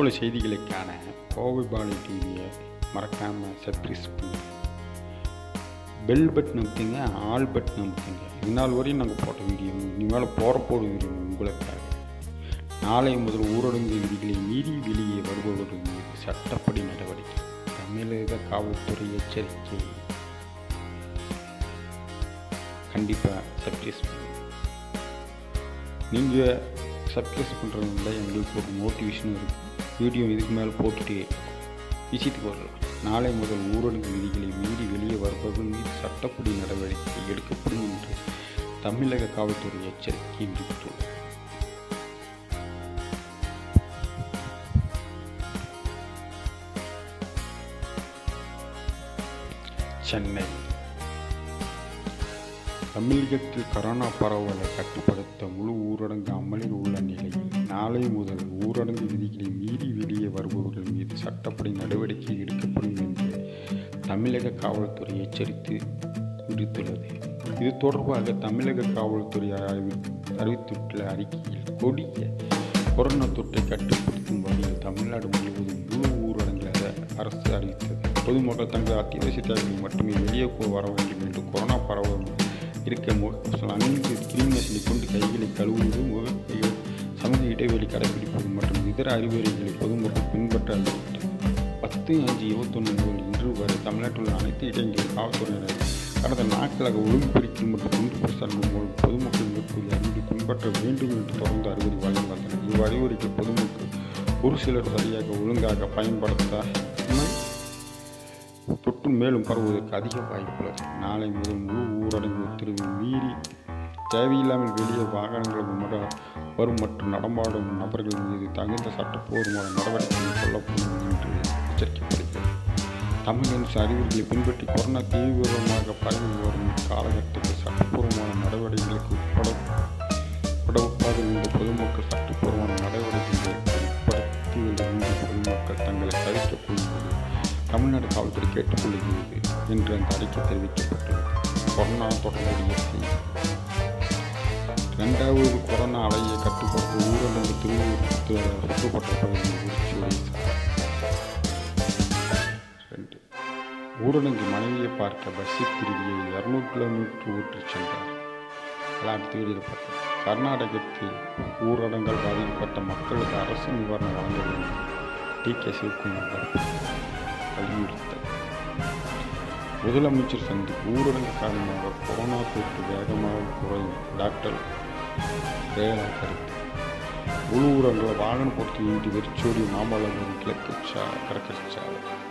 இதுபோல் செய்திகளை காண கோவை பாலி டிவியை மறக்காமல் சப்ஸ்கிரைப் பண்ணுங்க பெல் பட்டன் அமுத்துங்க ஆல் பட்டன் அமுத்துங்க இது நாள் வரையும் நாங்கள் போட்ட வீடியோ இனிமேல் போகிற போட வீடியோ உங்களுக்காக நாளை முதல் ஊரடங்கு விதிகளை மீறி வெளியே வருபவர்கள் மீது சட்டப்படி நடவடிக்கை தமிழக காவல்துறை எச்சரிக்கை கண்டிப்பாக சப்ஸ்கிரைப் பண்ணுங்க நீங்கள் சப்ஸ்கிரைப் பண்ணுறதுனால எங்களுக்கு ஒரு மோட்டிவேஷனும் இருக்குது வீடியோ இதுக்கு மேலே போட்டுட்டே விஷயத்துக்கு வரலாம் நாளை முதல் ஊரடங்கு விதிகளை மீறி வெளியே வருபவர்கள் மீது சட்டப்படி நடவடிக்கை எடுக்கப்படும் என்று தமிழக காவல்துறை எச்சரிக்கை விடுத்துள்ளது சென்னை தமிழகத்தில் கரோனா பரவலை கட்டுப்படுத்த முழு ஊரடங்கு அமலில் உள்ள நிலையில் நாளை முதல் ஊரடங்கு விதிகளை மீறி வெளியே வருபவர்கள் மீது சட்டப்படி நடவடிக்கை எடுக்கப்படும் என்று தமிழக காவல்துறை எச்சரித்து விடுத்துள்ளது இது தொடர்பாக தமிழக காவல்துறை அறிவி அறிவித்துள்ள அறிக்கையில் கொடிய கொரோனா தொற்றை கட்டுப்படுத்தும் வகையில் தமிழ்நாடு முழுவதும் முழு ஊரடங்கில் அரசு அறிவித்தது பொதுமக்கள் தங்கள் அத்தியாவசிய தேவைகளை மட்டுமே வெளியே போ- வர வேண்டும் என்று கொரோனா பரவல் இருக்க முகக்கவசம் அணிந்து கிருமிநாசினி கொண்டு கைகளை கழுவுவது முக சமூக இடைவெளி கடைபிடிப்பது மற்றும் இதர அறிவுரைகளை பொதுமக்கள் பின்பற்ற அறிவித்தது பத்து அஞ்சு இருபத்தொன்று முதல் இன்று வரை தமிழ்நாட்டில் உள்ள அனைத்து இடங்களிலும் காவல்துறையினர் கடந்த நாட்களாக ஒழுங்கு பிரித்தல் மற்றும் குண்டு பிரசாரம் மூலம் பொதுமக்கள் மேற்கொள்ள அறிவுரை பின்பற்ற வேண்டும் என்று தொடர்ந்து அறிவுரை வழங்கி வந்தனர் இவ்வறிவுரைகள் பொதுமக்கள் ஒரு சிலர் சரியாக ஒழுங்காக பயன்படுத்தாமல் தொற்று மேலும் பரவுவதற்கு அதிக வாய்ப்புள்ளது நாளை முதல் முழு ஊரடங்கு உத்தரவை மீறி தேவையில்லாமல் வெளியே வாகனங்கள் முட- வரும் மற்றும் நடமாடும் நபர்கள் மீது தகுந்த சட்டப்பூர்வமான நடவடிக்கை கொள்ளப்படும் என்று எச்சரிக்கப்படுகிறது தமிழக அரசு அறிவுரைகளை பின்பற்றி கொரோனா தீவிரமாக பரவி வரும் காலகட்டத்தில் சட்டப்பூர்வமான நடவடிக்கைகளுக்கு உட்பட உட்படவுக்காத இந்த பொதுமக்கள் சட்டப்பூர்வமான நடவடிக்கைகளை உட்படுத்துவதிலிருந்து பொதுமக்கள் தங்களை தவிர்த்துக் கொள்வது தமிழ்நாடு காவல்துறை கேட்டுக்கொள்கிறது என்று அந்த அறிக்கை தெரிவிக்கப்பட்டுள்ளது கொரோனா தொடர்புடைய செய்தி இரண்டாவது கொரோனா அலையை கட்டுப்படுத்த ஊரடங்கு திரும்ப சுற்றப்பட்ட பகுதியில் உறுதியுறை ரெண்டு ஊரடங்கு மனைவியை பார்க்க பஸ்ஸில் திருடிய இருநூறு கிலோமீட்டர் ஊற்றிச் சென்றார் எல்லாம் அடுத்த வீடியோவில் பார்த்தோம் கர்நாடகத்தில் ஊரடங்கால் பாதிக்கப்பட்ட மக்களுக்கு அரசு நிவாரணம் வழங்க வேண்டும் டி கே சிவகுமார் வலியுறுத்தல் முதலமைச்சர் சந்திப்பு ஊரடங்கு காரணமாக கொரோனா தொற்று வேகமாக குறையும் டாக்டர் ரேலா கருத்து முழு ஊரடங்கில் வாகன போட்டி இன்றி வெறிச்சோடி மாமல்லபுரம் கிழக்கு சா கடற்கரை சாலை